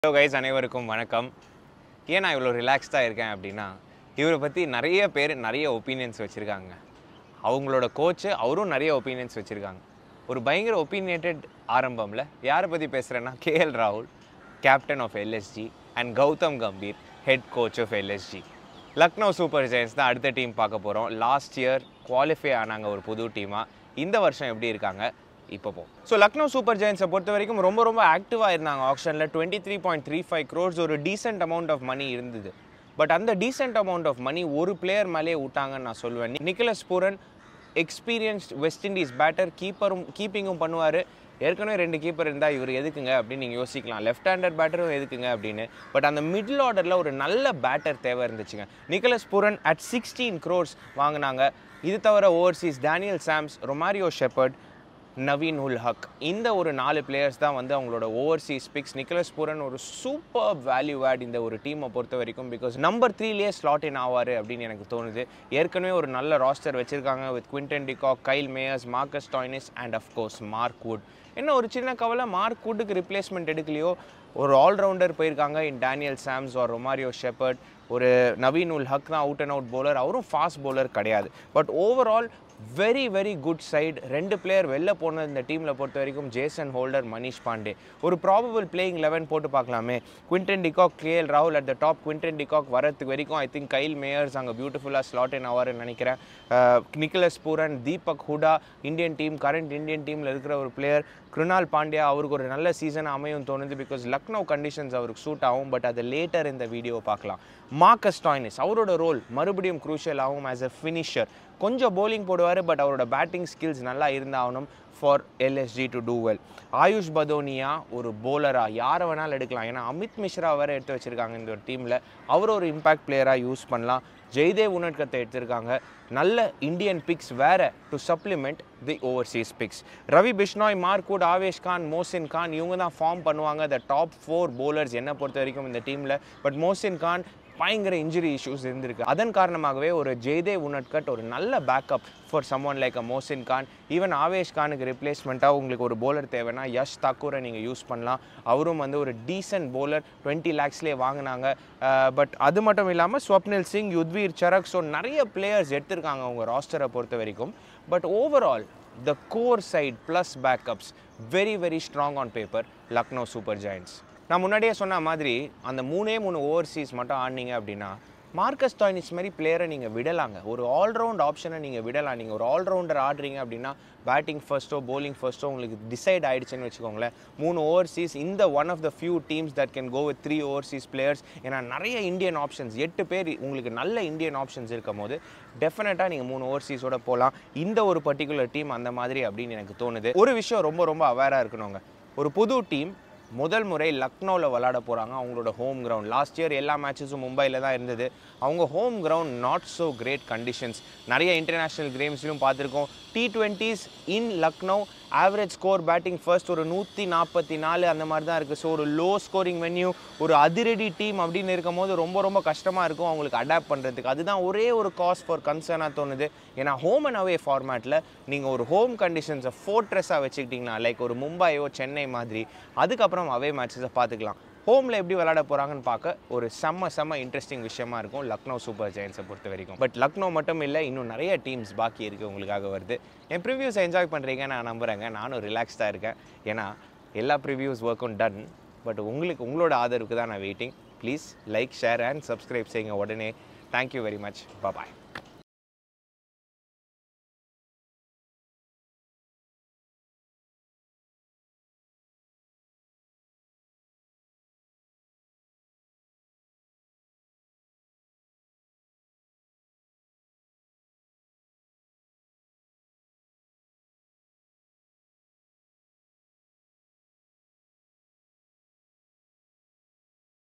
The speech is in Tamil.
ஹலோ கைஸ் அனைவருக்கும் வணக்கம் ஏன் நான் இவ்வளோ ரிலாக்ஸ்டாக இருக்கேன் அப்படின்னா இவரை பற்றி நிறைய பேர் நிறைய ஒப்பீனியன்ஸ் வச்சுருக்காங்க அவங்களோட கோச்சு அவரும் நிறைய ஒப்பீனியன்ஸ் வச்சுருக்காங்க ஒரு பயங்கர ஒப்பீனியேட்டட் ஆரம்பம்ல யாரை பற்றி பேசுகிறேன்னா கேஎல் ராகுல் captain of LSG and Gautam Gambhir head coach of LSG Lucknow super giants தான் அடுத்த டீம் பார்க்க போகிறோம் லாஸ்ட் இயர் குவாலிஃபை ஆனாங்க ஒரு புது டீமாக இந்த வருஷம் எப்படி இருக்காங்க இப்போ போ ஸோ லக்னோ சூப்பர் ஜெயின்ஸை பொறுத்த வரைக்கும் ரொம்ப ரொம்ப ஆக்டிவாக இருந்தாங்க ஆப்ஷனில் twenty three point three five crores ஒரு டீசென்ட் அமௌண்ட் ஆஃப் மணி இருந்தது பட் அந்த டீசென்ட் அமௌண்ட் ஆஃப் மணி ஒரு பிளேயர் மேலே விட்டாங்கன்னு நான் சொல்லுவேன் Nicholas Pooran experienced West Indies batter கீப்பரும் கீப்பிங்கும் பண்ணுவார் ஏற்கனவே ரெண்டு கீப்பர் இருந்தால் இவர் எதுக்குங்க அப்படின்னு நீங்கள் யோசிக்கலாம் லெஃப்ட் ஹேண்டட் பேட்டரும் எதுக்குங்க அப்படின்னு பட் அந்த மிடில் ஆர்டரில் ஒரு நல்ல பேட்டர் தேவை இருந்துச்சுங்க Nicholas Pooran at sixteen crores வாங்கினாங்க இது தவிர overseas Daniel Sams Romario Shepherd Naveen ul Haq இந்த ஒரு நாலு பிளேயர்ஸ் தான் வந்து அவங்களோட ஓவர்சீஸ் பிக்ஸ் நிக்கலஸ் பூரன் ஒரு சூப்பர் வேல்யூ ஆட் இந்த ஒரு டீமை பொறுத்த வரைக்கும் பிகாஸ் நம்பர் த்ரீலேயே ஸ்லாட் இன் ஆவார் அப்படின்னு எனக்கு தோணுது ஏற்கனவே ஒரு நல்ல ராஸ்டர் வச்சிருக்காங்க with Quinton de Kock Kyle Mayers Marcus Stoinis and of course Mark Wood என்ன ஒரு சின்ன கவலை மார்க் வுட்டுக்கு ரிப்ளேஸ்மெண்ட் எடுக்கலையோ ஒரு ஆல்ரவுண்டர் போயிருக்காங்க in Daniel Sams or Romario Shepherd ஒரு நவீன் உல் ஹக் தான் அவுட் அண்ட் அவுட் bowler அவரும் ஃபாஸ்ட் bowler கிடையாது but overall very very good side ரெண்டு பிளேயர் வெளில போன இந்த டீமில் பொறுத்த வரைக்கும் ஜேசன் ஹோல்டர் மனிஷ் பாண்டே ஒரு ப்ராபபிள் பிளேயிங் லெவன் போட்டு பார்க்கலாமே குவிண்டன் டிகாக் கேஎல் ராகுல் at the top Quinton de Kock வரதுக்கு வரைக்கும் ஐ திங்க் கைல் மேயர்ஸ் அங்கே பியூட்டிஃபுல்லாக ஸ்லாட் இன் ஆவார்னு நினைக்கிறேன் Nicholas Pooran Deepak Hooda Indian team current Indian டீமில் இருக்கிற ஒரு பிளேயர் கிருணால் பாண்டியா அவருக்கு ஒரு நல்ல சீசன் அமையும் தோணுது பிகாஸ் லக்னோ கண்டிஷன்ஸ் அவருக்கு சூட் ஆகும் பட் அது லேட்டர் இந்த வீடியோவை பார்க்கலாம் மார்க்கஸ் டாய்னிஸ் அவரோட ரோல் மறுபடியும் க்ரூஷியல் ஆகும் ஆஸ் அ ஃபினிஷர் கொஞ்சம் bowling போடுவார் பட் அவரோட பேட்டிங் ஸ்கில்ஸ் நல்லா இருந்தாகணும் for LSG to do well Ayush பதோனியா ஒரு போலராக யாரை வேணாலும் எடுக்கலாம் ஏன்னா அமித் மிஸ்ரா வேறு எடுத்து வச்சுருக்காங்க இந்த ஒரு டீமில் அவர் ஒரு இம்பாக்ட் பிளேயராக யூஸ் பண்ணலாம் ஜெய்தேவ் உணட்கத்தை எடுத்திருக்காங்க நல்ல இந்தியன் பிக்ஸ் வேற to supplement the overseas picks Ravi Bishnoi Mark Wood Avesh Khan Mohsin Khan இவங்க தான் ஃபார்ம் பண்ணுவாங்க த டாப் ஃபோர் bowlers என்னை பொறுத்த வரைக்கும் இந்த டீமில் பட் மோசின் கான் பயங்கர இன்ஜுரி இஷ்யூஸ் இருந்திருக்கு அதன் காரணமாகவே ஒரு ஜெய்தேவ் உனட்கட் ஒரு நல்ல backup for someone like a Mohsin Khan even Avesh கானுக்கு ரிப்ளேஸ்மெண்ட்டாக உங்களுக்கு ஒரு bowler தேவைன்னா யஷ் தாக்கூரை நீங்கள் யூஸ் பண்ணலாம் அவரும் வந்து ஒரு டீசென்ட் bowler டுவெண்ட்டி லேக்ஸ்லேயே வாங்கினாங்க பட் அது மட்டும் இல்லாமல் ஸ்வப்னில் சிங் யுத்வீர் சரக் ஸோ நிறைய பிளேயர்ஸ் எடுத்திருக்காங்க அவங்க ராஸ்டரை பொறுத்த வரைக்கும் but overall the core side plus backups very very strong on paper Lucknow Super Giants நான் முன்னாடியே சொன்ன மாதிரி அந்த மூணே மூணு ஓவர்சீஸ் மட்டும் ஆடினீங்க அப்படின்னா மார்க்கஸ் டாய்னிஸ் மாதிரி பிளேயரை நீங்கள் விடலாங்க ஒரு ஆல்ரவுண்ட் ஆப்ஷனை நீங்கள் விடலாம் நீங்கள் ஒரு ஆல்ரவுண்டர் ஆடுறீங்க அப்படின்னா பேட்டிங் ஃபர்ஸ்ட்டோ bowling ஃபர்ஸ்ட்டோ உங்களுக்கு டிசைட் ஆயிடுச்சுன்னு வச்சுக்கோங்களேன் மூணு ஓவர்சீஸ் இந்த one of the few teams that can go with three overseas players ஏன்னா நிறைய இந்தியன் ஆப்ஷன்ஸ் எட்டு பேர் உங்களுக்கு நல்ல இந்தியன் ஆப்ஷன்ஸ் இருக்கும் போது டெஃபினட்டாக நீங்கள் மூணு ஓவர்சீஸோட போகலாம் இந்த ஒரு பர்டிகுலர் டீம் அந்த மாதிரி அப்படின்னு எனக்கு தோணுது ஒரு விஷயம் ரொம்ப ரொம்ப அவேராக இருக்கணுங்க ஒரு புது டீம் முதல் முறை லக்னோவில் விளாட போகிறாங்க அவங்களோட ஹோம் கிரவுண்ட் லாஸ்ட் இயர் எல்லா மேட்சஸும் மும்பையில் தான் இருந்தது அவங்க home ground not so great conditions நிறைய இன்டர்நேஷ்னல் கேம்ஸ்லையும் பார்த்துருக்கோம் T twenties in Lucknow average score batting first ஒரு நூற்றி நாற்பத்தி நாலு அந்த மாதிரி தான் இருக்குது ஸோ ஒரு லோ ஸ்கோரிங் வென்யூ ஒரு அதிரடி டீம் அப்படின்னு இருக்கும் போது ரொம்ப ரொம்ப கஷ்டமாக இருக்கும் அவங்களுக்கு அடாப்ட் பண்ணுறதுக்கு அதுதான் ஒரே ஒரு காஸ் ஃபார் கன்சர்னாக தோணுது ஏன்னா ஹோம் அண்ட் அவே ஃபார்மேட்டில் நீங்கள் ஒரு ஹோம் கண்டிஷன்ஸை ஃபோர்ட்ரெஸ்ஸாக வச்சுக்கிட்டிங்கன்னா லைக் ஒரு மும்பையோ சென்னை மாதிரி அதுக்கப்புறம் அவே மேட்சஸை பார்த்துக்கலாம் ஹோமில் எப்படி விளையாட போகிறாங்கன்னு பார்க்க ஒரு செம்ம செம்ம இன்ட்ரெஸ்டிங் விஷயமா இருக்கும் லக்னோ சூப்பர் ஜெயின்ஸை பொறுத்த வரைக்கும் பட் லக்னோ மட்டும் இல்லை இன்னும் நிறைய டீம்ஸ் பாக்கி இருக்குது உங்களுக்காக வருது என் ப்ரிவ்யூஸை என்ஜாய் பண்ணுறீங்க நான் நம்புகிறேங்க நானும் ரிலாக்ஸ்டாக இருக்கேன் ஏன்னா எல்லா ப்ரிவ்யூஸ் ஒர்க்கும் டன் பட் உங்களுக்கு உங்களோட ஆதரவுக்கு தான் நான் waiting please like share and subscribe செய்யுங்க உடனே தேங்க்யூ வெரி மச் பாய்